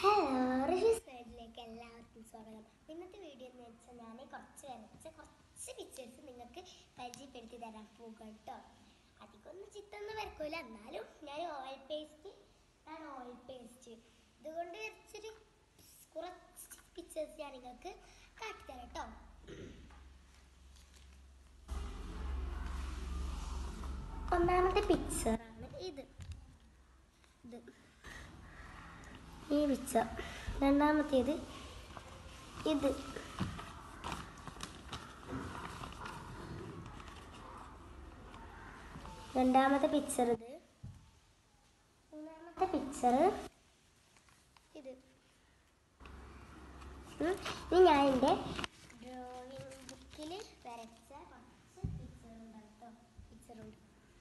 Hello Rishi's വേൾഡിലേക്ക് എല്ലാവർക്കും സ്വാഗതം ഇന്നത്തെ വീഡിയോ എന്ന് വെച്ചാൽ ഞാൻ കുറച്ച് വരച്ച കുറച്ച് പിക്ചേഴ്സ് നിങ്ങൾക്ക് പരിചയപ്പെടുത്തി തരാൻ പോകും കേട്ടോ അധികമൊന്നും ചിത്രമൊന്നും വരക്കൂല എന്നാലും ഞാൻ ഓയിൽ പേസ്റ്റ് ഞാൻ ഓയിൽ പേസ്റ്റ് ഇതുകൊണ്ട് വരച്ചൊരു കുറച്ച് പിക്ചേഴ്സ് ഞാൻ നിങ്ങൾക്ക് കാട്ടിത്തരാം കേട്ടോ ഒന്നാമത്തെ പിക്ചറാണ് ഇത് ഇത് ഈ പിക്ചർ രണ്ടാമത്തേത് ഇത് രണ്ടാമത്തെ പിക്ചർ ഇത് മൂന്നാമത്തെ പിക്ചർ ഇത് ഉം. ഇനി ഞാൻ എൻ്റെ ഡ്രോയിങ് ബുക്കിൽ വരച്ച കുറച്ച് പിക്ചറുണ്ട് കേട്ടോ പിക്ചറുണ്ട്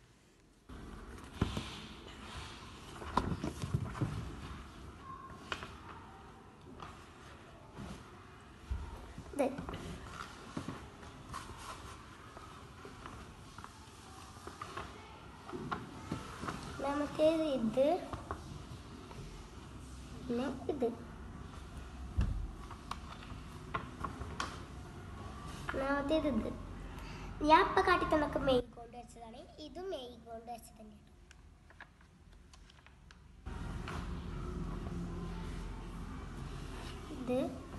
ഇത് രണ്ടാമത്തേത് ഇത് പിന്നെ ഇത് മൂന്നാമത്തേത് ഇത് ഞാൻ ഇപ്പം കാട്ടിത്തന്നൊക്കെ മെയ് കൊണ്ട് വെച്ചതാണ് ഇതും മെയ് കൊണ്ട് വെച്ചത് തന്നെയാണ് ഇത്